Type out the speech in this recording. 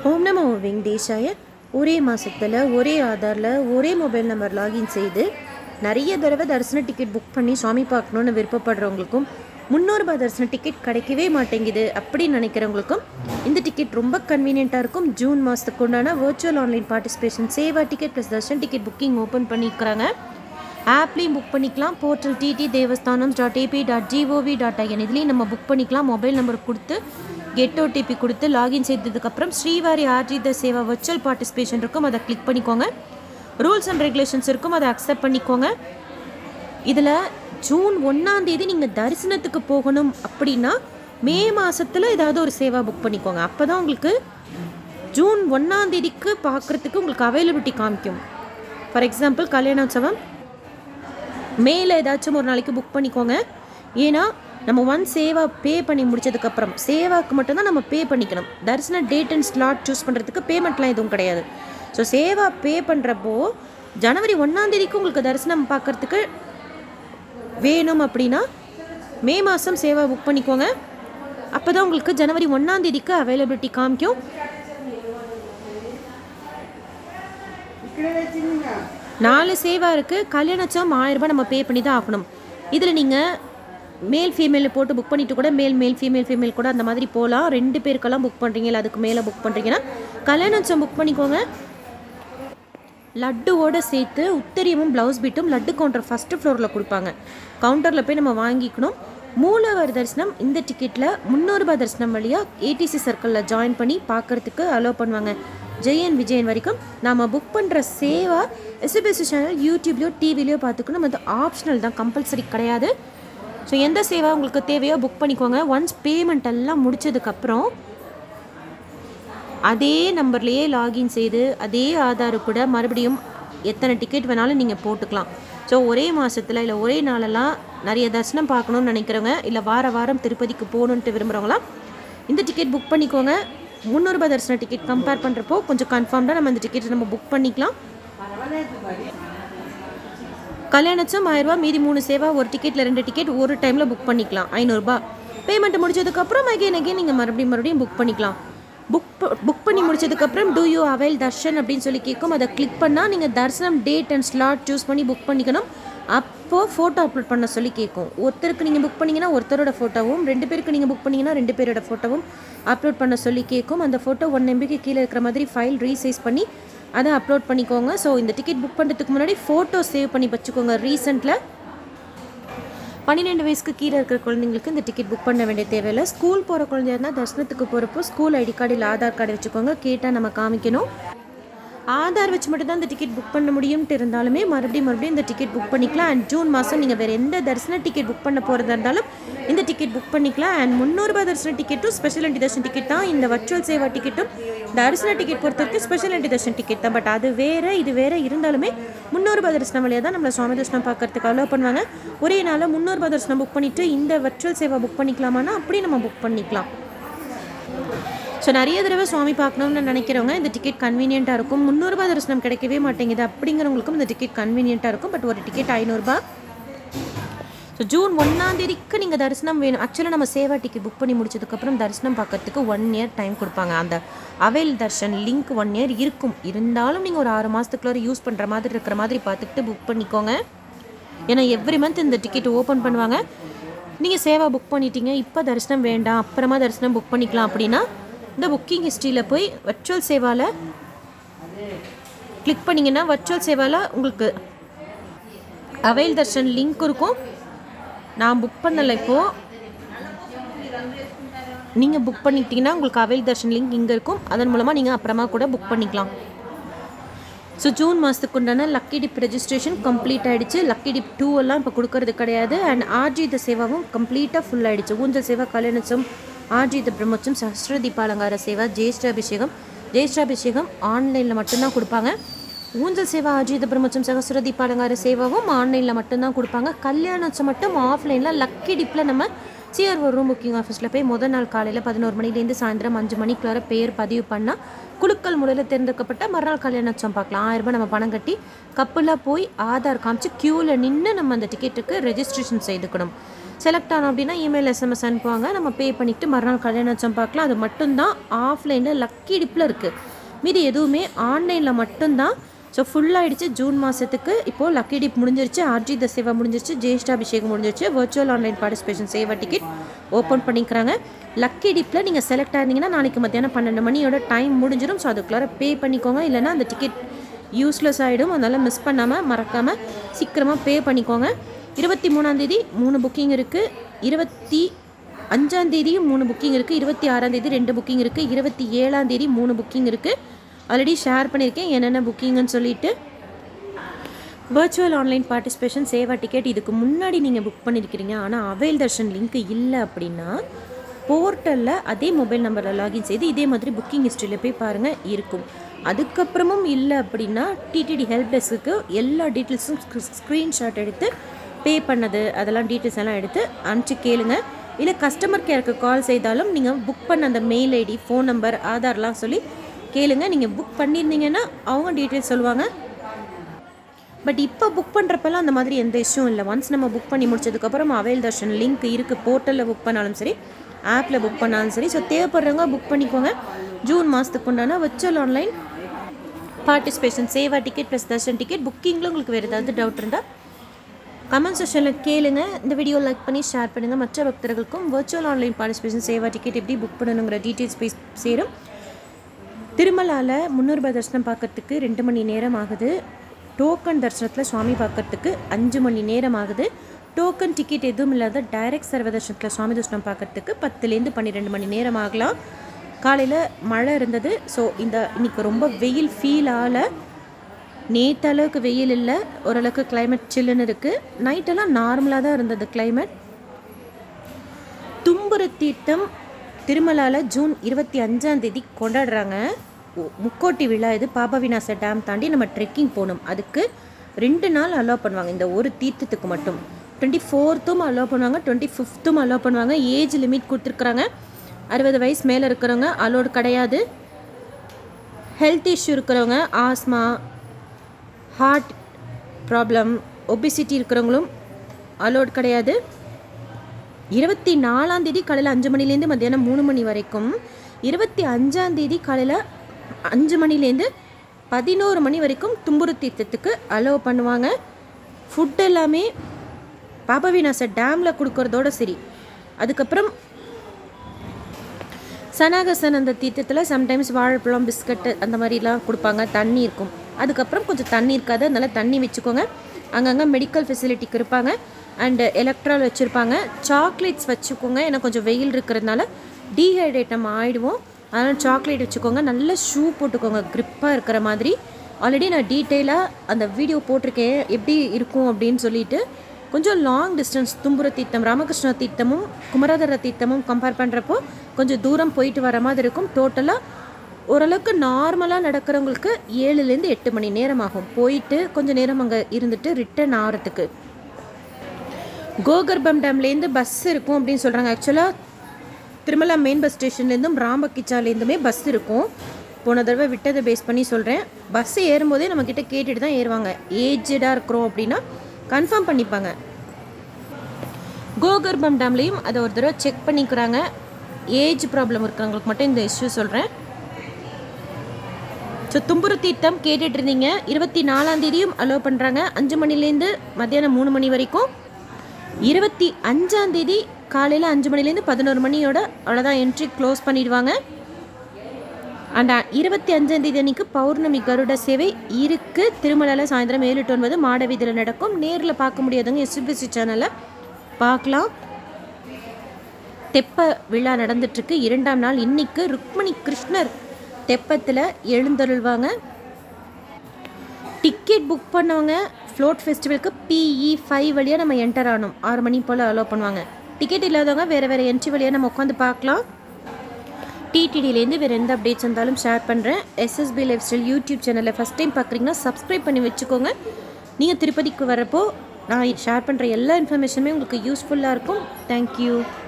ஓம் நமோ வெங்கடேஷாய ஒரே மாதத்தில் ஒரே ஆதாரில் ஒரே மொபைல் நம்பர் லாகின் செய்து நிறைய தடவை தரிசன டிக்கெட் புக் பண்ணி சுவாமி பார்க்கணுன்னு விருப்பப்படுறவங்களுக்கும் முந்நூறுபா தரிசன டிக்கெட் கிடைக்கவே மாட்டேங்குது அப்படின்னு நினைக்கிறவங்களுக்கும் இந்த டிக்கெட் ரொம்ப கன்வீனியண்ட்டாக இருக்கும் ஜூன் மாதத்துக்கு உண்டான virtual online participation seva ticket plus darshan ticket booking open பண்ணிக்கிறாங்க ஆப்லேயும் புக் பண்ணிக்கலாம் portal TT Devasthanam dot AP dot G O V dot IN இதுலேயும் நம்ம புக் பண்ணிக்கலாம் மொபைல் நம்பர் கொடுத்து கெட் ஓடிபி கொடுத்து லாகின் செய்ததுக்கப்புறம் ஸ்ரீவாரி ஆர்ஜித சேவா வர்ச்சுவல் பார்ட்டிசிபேஷன் இருக்கும் அதை கிளிக் பண்ணிக்கோங்க ரூல்ஸ் அண்ட் ரெகுலேஷன்ஸ் இருக்கும் அதை அக்செப்ட் பண்ணிக்கோங்க இதில் ஜூன் ஒன்றாம் தேதி நீங்கள் தரிசனத்துக்கு போகணும் அப்படின்னா மே மாதத்தில் ஏதாவது ஒரு சேவா புக் பண்ணிக்கோங்க அப்போ தான் உங்களுக்கு ஜூன் ஒன்றாம் தேதிக்கு பார்க்குறதுக்கு உங்களுக்கு அவைலபிலிட்டி காமிக்கும் ஃபார் எக்ஸாம்பிள் கல்யாணோத்சவம் மேல ஏதாச்சும் ஒரு நாளைக்கு புக் பண்ணிக்கோங்க ஏன்னா நம்ம ஒன் சேவா பே பண்ணி முடிச்சதுக்கப்புறம் சேவாக்கு மட்டும்தான் நம்ம பே பண்ணிக்கணும் தரிசன டேட் அண்ட் ஸ்லாட் சூஸ் பண்ணுறதுக்கு பேமெண்ட்லாம் எதுவும் கிடையாது ஸோ சேவா பே பண்ணுறப்போ ஜனவரி ஒன்றாம் தேதிக்கு உங்களுக்கு தரிசனம் பார்க்கறதுக்கு வேணும் அப்படின்னா மே மாதம் சேவா புக் பண்ணிக்கோங்க அப்போ தான் உங்களுக்கு ஜனவரி ஒன்றாம் தேதிக்கு அவைலபிலிட்டி காமிக்கும் நாலு சேவா இருக்குது கல்யாணச்சம் ஆயிரம் ரூபாய் நம்ம பே பண்ணி தான் ஆகணும் இதில் நீங்கள் மேல் ஃபீமேல் போட்டு புக் பண்ணிட்டு கூட மேல் மேல் ஃபீமேல் ஃபீமேல் கூட அந்த மாதிரி போகலாம் ரெண்டு பேருக்கெல்லாம் புக் பண்ணுறீங்க இல்லை அதுக்கு மேலே புக் பண்ணுறீங்கன்னா கல்யாணச்சம் புக் பண்ணிக்கோங்க லட்டுவோட சேர்த்து உத்தரியமும் ப்ளவுஸ் பீட்டும் லட்டு கவுண்டர் ஃபஸ்ட்டு ஃப்ளோரில் கொடுப்பாங்க கவுண்டரில் போய் நம்ம வாங்கிக்கணும் மூலவர் தரிசனம் இந்த டிக்கெட்டில் முந்நூறுபா தரிசனம் வழியாக ஏடிசி சர்க்கிளில் ஜாயின் பண்ணி பார்க்கறதுக்கு அலோவ் பண்ணுவாங்க ஜெயன் விஜயன் வரைக்கும் நாம் புக் பண்ணுற சேவா எஸ்பிஎஸ்சி சேனல் யூடியூப்லேயோ டிவிலையோ பார்த்துக்கணும் அது ஆப்ஷனல் தான் கம்பல்சரி கிடையாது ஸோ எந்த சேவா உங்களுக்கு தேவையோ புக் பண்ணிக்கோங்க ஒன்ஸ் பேமெண்ட் எல்லாம் முடிச்சதுக்கப்புறம் அதே நம்பர்லேயே லாகின் செய்து அதே ஆதாரு கூட மறுபடியும் எத்தனை டிக்கெட் வேணாலும் நீங்கள் போட்டுக்கலாம் ஸோ ஒரே மாதத்தில் இல்லை ஒரே நாளெல்லாம் நிறைய தரிசனம் பார்க்கணுன்னு நினைக்கிறவங்க இல்லை வார வாரம் திருப்பதிக்கு போகணுன்ட்டு விரும்புகிறவங்களாம் இந்த டிக்கெட் புக் பண்ணிக்கோங்க முந்நூறுபா தரிசன டிக்கெட் கம்பேர் பண்ணுறப்போ கொஞ்சம் கன்ஃபார்ம்டாக நம்ம இந்த டிக்கெட்டை நம்ம புக் பண்ணிக்கலாம் கல்யாணச்சும் ஆயிரரூபா மீதி மூணு சேவா ஒரு டிக்கெட்டில் ரெண்டு டிக்கெட் ஒரு டைமில் புக் பண்ணிக்கலாம் ஐநூறுரூபா பேமெண்ட் முடிச்சதுக்கப்புறம் அகைன் அகைன் நீங்கள் மறுபடியும் மறுபடியும் புக் பண்ணிக்கலாம் புக் புக் பண்ணி முடிச்சதுக்கப்புறம் டூ யூ அவைல் தர்ஷன் அப்படின்னு சொல்லி கேட்கும் அதை கிளிக் பண்ணால் நீங்கள் தர்சனம் டேட் அண்ட் ஸ்லாட் சூஸ் பண்ணி புக் பண்ணிக்கணும் அப்போது ஃபோட்டோ அப்லோட் பண்ண சொல்லி கேட்கும் ஒருத்தருக்கு நீங்கள் புக் பண்ணிங்கன்னா ஒருத்தரோட ஃபோட்டோவும் ரெண்டு பேருக்கு நீங்கள் புக் பண்ணிங்கன்னா ரெண்டு பேரோட ஃபோட்டோவும் அப்லோட் பண்ண சொல்லி கேட்கும் அந்த ஃபோட்டோ ஒன் எம்பிக்கு கீழே இருக்கிற மாதிரி ஃபைல் ரீசைஸ் பண்ணி அதை அப்லோட் பண்ணிக்கோங்க ஸோ இந்த டிக்கெட் புக் பண்ணுறதுக்கு முன்னாடி ஃபோட்டோ சேவ் பண்ணி வச்சுக்கோங்க ரீசெண்டில் பன்னிரெண்டு வயசுக்கு கீழே இருக்கிற குழந்தைங்களுக்கு இந்த டிக்கெட் புக் பண்ண வேண்டிய தேவையில்லை ஸ்கூல் போகிற குழந்தையா இருந்தால் தர்சனத்துக்கு போகிறப்போ ஸ்கூல் ஐடி கார்டு இல்லை ஆதார் கார்டு வச்சுக்கோங்க கேட்டால் நம்ம காமிக்கணும் ஆதார் வச்சு மட்டும் தான் இந்த டிக்கெட் புக் பண்ண முடியும்ட்டு இருந்தாலுமே மறுபடியும் மறுபடியும் இந்த டிக்கெட் புக் பண்ணிக்கலாம் அண்ட் ஜூன் மாதம் நீங்கள் வேறு எந்த தரிசன டிக்கெட் புக் பண்ண போகிறதா இருந்தாலும் இந்த டிக்கெட் புக் பண்ணிக்கலாம் அண்ட் முந்நூறுபா தரிசன டிக்கெட்டும் ஸ்பெஷல் என்டி தர்ஷன் டிக்கெட் தான் இந்த வர்ச்சுவல் சேவா டிக்கெட்டும் தரிசன டிக்கெட் பொறுத்த வரைக்கும் ஸ்பெஷல் என்டி தர்ஷன் டிக்கெட் தான் பட் அது வேறு இது வேறு இருந்தாலுமே முந்நூறுபா தரிசனம் வழியாக தான் நம்மளை சுவாமி தரிசனம் பார்க்கறதுக்கு அலோவ் பண்ணுவாங்க ஒரே நாளில் முந்நூறுபா தரிசனம் புக் பண்ணிவிட்டு இந்த வர்ச்சுவல் சேவா புக் பண்ணிக்கலாமான்னா அப்படி நம்ம புக் பண்ணிக்கலாம் ஸோ நிறைய தடவை சுவாமி பார்க்கணும்னு நினைக்கிறவங்க இந்த டிக்கெட் கன்வீனியண்ட்டாக இருக்கும் முந்நூறுபா தரிசனம் கிடைக்கவே மாட்டேங்குது அப்படிங்கிறவங்களுக்கும் இந்த டிக்கெட் கன்வீனியண்ட்டாக இருக்கும் பட் ஒரு டிக்கெட் ஐநூறுரூபா ஸோ ஜூன் ஒன்றாம் தேதிக்கு நீங்கள் தரிசனம் வேணும் ஆக்சுவலாக நம்ம சேவா டிக்கெட் புக் பண்ணி முடிச்சதுக்கப்புறம் தரிசனம் பார்க்கறதுக்கு ஒன் இயர் டைம் கொடுப்பாங்க அந்த avail darshan link one year இருக்கும் இருந்தாலும் நீங்கள் ஒரு ஆறு மாதத்துக்குள்ளே யூஸ் பண்ணுற மாதிரி இருக்கிற மாதிரி பார்த்துக்கிட்டு புக் பண்ணிக்கோங்க ஏன்னா எவ்ரி மந்த் இந்த டிக்கெட் ஓப்பன் பண்ணுவாங்க நீங்கள் சேவா புக் பண்ணிட்டீங்க இப்போ தரிசனம் வேண்டாம் அப்புறமா தரிசனம் புக் பண்ணிக்கலாம் அப்படின்னா இந்த புக்கிங் ஹிஸ்ட்ரியில் போய் வர்ச்சுவல் சேவாவில் கிளிக் பண்ணிங்கன்னா வர்ச்சுவல் சேவாவில் உங்களுக்கு அவைல் தர்ஷன் லிங்க் இருக்கும் நான் புக் பண்ணலை இப்போது நீங்கள் புக் பண்ணிட்டீங்கன்னா உங்களுக்கு அவைல் தர்ஷன் லிங்க் இங்கே இருக்கும் அதன் மூலமாக நீங்கள் அப்புறமா கூட புக் பண்ணிக்கலாம் ஸோ ஜூன் மாதத்துக்கு உண்டான லக்கி டிப் ரெஜிஸ்ட்ரேஷன் கம்ப்ளீட் ஆகிடுச்சு லக்கி டிப் டூ எல்லாம் இப்போ கொடுக்கறது கிடையாது அண்ட் ஆர்ஜித சேவாவும் கம்ப்ளீட்டாக ஃபுல் ஆகிடுச்சு ஊஞ்சல் சேவா கல்யாணச்சம் ஆர்ஜித பிரம்மோச்சம் சஹஸ்ர தீபாலங்கார சேவா ஜேஷ்டாபிஷேகம் ஜேஷ்டாபிஷேகம் ஆன்லைனில் மட்டும்தான் கொடுப்பாங்க ஊஞ்சல் சேவா ஆர்ஜித பிரம்மோச்சம் சஹஸ்ர தீபாலங்கார சேவாவும் ஆன்லைனில் மட்டும்தான் கொடுப்பாங்க கல்யாணச்சம் மட்டும் ஆஃப்லைனில் லக்கி டிப்பில் நம்ம சிஆர்ஓ ரூம் புக்கிங் ஆஃபீஸில் போய் முதல் நாள் காலையில் பதினோரு மணிலேருந்து சாயந்தரம் அஞ்சு மணிக்குள்ளார பேர் பதிவு பண்ணால் குழுக்கள் முறையில் தேர்ந்தெடுக்கப்பட்ட மறுநாள் கல்யாணச்சம் பார்க்கலாம் ஆயிரம் ரூபாய் நம்ம பணம் கட்டி கப்பலாக போய் ஆதார் காமிச்சு க்யூவில் நின்று நம்ம அந்த டிக்கெட்டுக்கு ரெஜிஸ்ட்ரேஷன் செய்துக்கணும் செலக்ட் ஆனோம் அப்படின்னா இமெயில் எஸ்எம்எஸ் அனுப்புவாங்க நம்ம பே பண்ணிவிட்டு மறுநாள் கல்யாணம் பார்க்கலாம் அது மட்டும்தான் ஆஃப்லைனில் லக்கி டிப்பில் இருக்குது மீதி எதுவுமே ஆன்லைனில் மட்டும்தான் ஸோ ஃபுல்லாகிடுச்சு ஜூன் மாதத்துக்கு இப்போது லக்கி டிப் முடிஞ்சிருச்சு ஆர்ஜி த சேவா முடிஞ்சிருச்சு ஜேஷ்டாபிஷேகம் முடிஞ்சிருச்சு virtual online participation seva ticket open பண்ணிக்கிறாங்க லக்கி டிப்பில் நீங்கள் செலக்ட் ஆயிருந்தீங்கன்னா நாளைக்கு மத்தியானம் பன்னெண்டு மணியோட டைம் முடிஞ்சிடும் ஸோ அதுக்குள்ளார பே பண்ணிக்கோங்க இல்லைனா அந்த டிக்கெட் யூஸ்லெஸ் ஆகிடும் அதனால் மிஸ் பண்ணாமல் மறக்காமல் சீக்கிரமாக பே பண்ணிக்கோங்க இருபத்தி மூணாந்தேதி மூணு புக்கிங் இருக்குது இருபத்தி அஞ்சாந்தேதியும் மூணு புக்கிங் இருக்குது இருபத்தி ஆறாந்தேதி ரெண்டு புக்கிங் இருக்குது இருபத்தி ஏழாந்தேதி மூணு புக்கிங் இருக்குது ஆல்ரெடி ஷேர் பண்ணியிருக்கேன் என்னென்ன புக்கிங்குன்னு சொல்லிட்டு virtual online participation seva ticket இதுக்கு முன்னாடி நீங்கள் புக் பண்ணியிருக்கிறீங்க ஆனால் அவைல் தர்ஷன் லிங்க் இல்லை அப்படின்னா போர்ட்டலில் அதே மொபைல் நம்பரில் லாகின் செய்து இதே மாதிரி புக்கிங் ஹிஸ்ட்ரியில் போய் பாருங்கள் இருக்கும் அதுக்கப்புறமும் இல்லை அப்படின்னா டிடிடி ஹெல்ப் டெஸ்க்கு எல்லா டீட்டெயில்ஸும் ஸ்க்ரீன்ஷாட் எடுத்து பே பண்ணது அதெல்லாம் டீட்டெயில்ஸ் எல்லாம் எடுத்து அனுப்பிச்சு கேளுங்க இல்லை கஸ்டமர் கேருக்கு கால் செய்தாலும் நீங்கள் புக் பண்ண அந்த மெயில் ஐடி ஃபோன் நம்பர் ஆதார்லாம் சொல்லி கேளுங்க நீங்கள் புக் பண்ணியிருந்தீங்கன்னா அவங்க டீட்டெயில்ஸ் சொல்லுவாங்க பட் இப்போ புக் பண்ணுறப்பெல்லாம் அந்த மாதிரி எந்த இஷ்யூ இல்லை ஒன்ஸ் நம்ம புக் பண்ணி முடிச்சதுக்கப்புறம் அவைல் தர்ஷன் லிங்க் இருக்குது போர்ட்டலில் புக் பண்ணாலும் சரி ஆப்பில் புக் பண்ணாலும் சரி ஸோ தேவைப்படுறவங்க புக் பண்ணிக்கோங்க ஜூன் மாதத்துக்கு உண்டான virtual online participation seva ticket plus darshan ticket புக்கிங்கில் உங்களுக்கு வேறு ஏதாவது டவுட் இருந்தால் கமெண்ட் செஷனில் கேளுங்க இந்த வீடியோ லைக் பண்ணி ஷேர் பண்ணுங்கள் மற்ற பக்தர்களுக்கும் virtual online participation seva ticket எப்படி புக் பண்ணணுங்கிற டீட்டெயில்ஸ் போய் சேரும் திருமலாவில் முந்நூறுபா தரிசனம் பார்க்கறதுக்கு ரெண்டு மணி நேரம் ஆகுது டோக்கன் தரிசனத்தில் சுவாமி பார்க்கறதுக்கு அஞ்சு மணி நேரம் ஆகுது டோக்கன் டிக்கெட் எதுவும் இல்லாத டைரக்ட் சர்வ தரிசனத்தில் சுவாமி தரிசனம் பார்க்கறதுக்கு பத்துலேருந்து பன்னிரெண்டு மணி நேரம் ஆகலாம் காலையில் மழை இருந்தது ஸோ இந்த இன்னைக்கு ரொம்ப வெயில் ஃபீல் ஆகலை நேற்று அளவுக்கு வெயில் இல்லை ஓரளவுக்கு கிளைமேட் சில்லுன்னு இருக்குது நைட்டெல்லாம் நார்மலாக தான் இருந்தது கிளைமேட் தும்புர தீர்த்தம் திருமலாவில் ஜூன் இருபத்தி அஞ்சாம் தேதி கொண்டாடுறாங்க ஓ- முக்கோட்டி விழா இது பாபவிநாச டேம் தாண்டி நம்ம ட்ரெக்கிங் போகணும் அதுக்கு ரெண்டு நாள் அலோவ் பண்ணுவாங்க இந்த ஒரு தீர்த்தத்துக்கு மட்டும் டுவெண்ட்டி ஃபோர்த்தும் அலோவ் பண்ணுவாங்க டுவெண்ட்டி ஃபிஃப்த்தும் அலோவ் பண்ணுவாங்க ஏஜ் லிமிட் கொடுத்துருக்குறாங்க அறுபது வயசு மேலே இருக்கிறவங்க அலோடு கிடையாது ஹெல்த் இஷ்யூ இருக்கிறவங்க ஆஸ்மா ஹார்ட் ப்ராப்ளம் ஒபிசிட்டி இருக்கிறவங்களும் அலோட் கிடையாது இருபத்தி நாலாம் தேதி காலையில் அஞ்சு மணிலேருந்து மத்தியானம் மூணு மணி வரைக்கும் இருபத்தி அஞ்சாம் தேதி காலையில் அஞ்சு மணிலேருந்து பதினோரு மணி வரைக்கும் தும்புரு தீர்த்தத்துக்கு அலோவ் பண்ணுவாங்க ஃபுட் எல்லாமே பாபவிநாச டேமில் கொடுக்கறதோட சரி அதுக்கப்புறம் சனாகசன் அந்த தீர்த்தத்தில் சம்டைம்ஸ் வாழைப்பழம் பிஸ்கட்டு அந்த மாதிரிலாம் கொடுப்பாங்க தண்ணி இருக்கும் அதுக்கப்புறம் கொஞ்சம் தண்ணி இருக்காது அதனால தண்ணி வச்சுக்கோங்க அங்கங்கே மெடிக்கல் ஃபெசிலிட்டிக்கு இருப்பாங்க அண்டு எலக்ட்ரால் வச்சுருப்பாங்க சாக்லேட்ஸ் வச்சுக்கோங்க ஏன்னா கொஞ்சம் வெயில் இருக்கிறதுனால டீஹைட்ரேட் நம்ம ஆகிடுவோம் அதனால் சாக்லேட் வச்சுக்கோங்க நல்ல ஷூ போட்டுக்கோங்க க்ரிப்பாக இருக்கிற மாதிரி ஆல்ரெடி நான் டீட்டெயிலாக அந்த வீடியோ போட்டிருக்கேன் எப்படி இருக்கும் அப்படின்னு சொல்லிட்டு கொஞ்சம் லாங் டிஸ்டன்ஸ் தும்புர தீர்த்தம் ராமகிருஷ்ண தீர்த்தமும் குமரதர தீர்த்தமும் கம்பேர் பண்ணுறப்போ கொஞ்சம் தூரம் போயிட்டு வர மாதிரி இருக்கும் டோட்டலாக ஓரளவுக்கு நார்மலாக நடக்கிறவங்களுக்கு ஏழுலேருந்து எட்டு மணி நேரம் ஆகும் போயிட்டு கொஞ்சம் நேரம் அங்கே இருந்துட்டு ரிட்டர்ன் ஆகிறதுக்கு கோகர்பம் டேம்லேருந்து பஸ் இருக்கும் அப்படின்னு சொல்கிறாங்க ஆக்சுவலாக திருமலா மெயின் பஸ் ஸ்டேஷன்லேருந்தும் ராம்பக்கிச்சாலேருந்துமே பஸ் இருக்கும் போன தடவை விட்டதை பேஸ் பண்ணி சொல்கிறேன் பஸ் ஏறும்போதே நம்மக்கிட்ட கேட்டுட்டு தான் ஏறுவாங்க ஏஜ்டாக இருக்கிறோம் அப்படின்னா கன்ஃபார்ம் பண்ணிப்பாங்க கோகர்பம் டேம்லேயும் அதை ஒரு தடவை செக் பண்ணிக்கிறாங்க ஏஜ் ப்ராப்ளம் இருக்கிறவங்களுக்கு மட்டும் இந்த இஷ்யூ சொல்கிறேன் ஸோ தும்புரு தீர்த்தம் கேட்டுட்டு இருந்தீங்க இருபத்தி நாலாம் தேதியும் அலோவ் பண்ணுறாங்க அஞ்சு மணிலேருந்து மத்தியானம் மூணு மணி வரைக்கும் இருபத்தி அஞ்சாம் தேதி காலையில் அஞ்சு மணிலேருந்து பதினோரு மணியோட அவ்வளோதான் என்ட்ரி க்ளோஸ் பண்ணிடுவாங்க அண்ட் இருபத்தி அஞ்சாம் தேதி அன்னைக்கு பௌர்ணமி கருட சேவை இருக்குது திருமலையில் சாயந்தரம் ஏழு டு ஒன்பது மாட வீதியில் நடக்கும் நேரில் பார்க்க முடியாதவங்க எஸ்பிசி சேனலில் பார்க்கலாம் தெப்ப விழா நடந்துட்டுருக்கு இரண்டாம் நாள் இன்னைக்கு ருக்மணி கிருஷ்ணர் தெப்பத்தில் எழுந்தருள்வாங்க டிக்கெட் புக் பண்ணவங்க ஃப்ளோட் ஃபெஸ்டிவலுக்கு பிஇ ஃபைவ் வழியாக நம்ம என்டர் ஆகணும் ஆறு மணி போல் அலோவ் பண்ணுவாங்க டிக்கெட் இல்லாதவங்க வேறு வேறு என்ட்ரி வழியாக நம்ம உட்காந்து பார்க்கலாம் டிடிடிலேருந்து வேறு எந்த அப்டேட்ஸ் இருந்தாலும் ஷேர் பண்ணுறேன் எஸ்எஸ்பி லைஃப் ஸ்டைல் யூடியூப் சேனலில் ஃபஸ்ட் டைம் பார்க்குறீங்கன்னா சப்ஸ்கிரைப் பண்ணி வச்சுக்கோங்க நீங்கள் திருப்பதிக்கு வரப்போ நான் ஷேர் பண்ணுற எல்லா இன்ஃபர்மேஷனுமே உங்களுக்கு யூஸ்ஃபுல்லாக இருக்கும் தேங்க்யூ